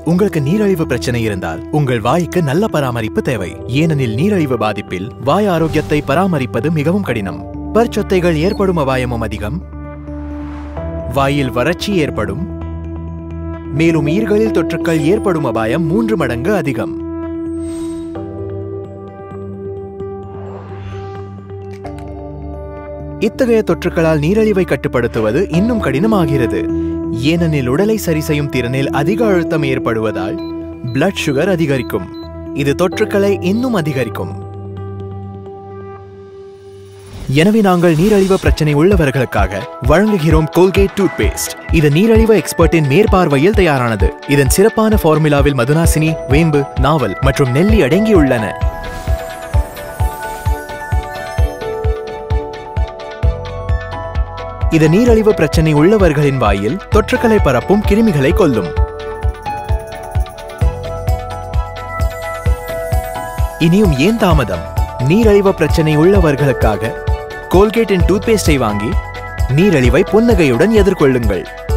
உங்களுக்கு நீரிழிவு பிரச்சனை இருந்தால் உங்கள் வாய்க்கு நல்ல பராமரிப்பு தேவை ஏனெனில் நீரிழிவு பாதிப்பில் வாய் ஆரோக்கியத்தை பராமரிப்பது மிகவும் கடினம் பற்சொத்தைகள் ஏற்படும் அபாயமும் அதிகம் வாயில் வறட்சி ஏற்படும் மேலும் ஈர்களில் தொற்றுக்கள் ஏற்படும் அபாயம் மூன்று மடங்கு அதிகம் இத்தகைய தொற்றுக்களால் நீரிழிவை கட்டுப்படுத்துவது இன்னும் கடினமாகிறது ஏனெனில் உடலை சரி செய்யும் திறனில் அதிக அழுத்தம் ஏற்படுவதால் பிளட் சுகர் அதிகரிக்கும் இது தொற்றுக்களை இன்னும் அதிகரிக்கும் எனவே நாங்கள் நீரிழிவு பிரச்சனை உள்ளவர்களுக்காக வழங்குகிறோம் கோல்கேட் டூத் பேஸ்ட் இது நீரிழிவு எக்ஸ்பர்ட்டின் மேற்பார்வையில் தயாரானது இதன் சிறப்பான ஃபார்முலாவில் மதுனாசினி வேம்பு நாவல் மற்றும் நெல்லி அடங்கியுள்ளன இது நீரிழிவு பிரச்சனை உள்ளவர்களின் வாயில் தொற்றுக்களை பரப்பும் கிருமிகளை கொல்லும் இனியும் ஏன் தாமதம் நீரிழிவு பிரச்சனை உள்ளவர்களுக்காக கோல்கேட்டின் டூத்பேஸ்டை வாங்கி நீரிழிவை புன்னகையுடன் எதிர்கொள்ளுங்கள்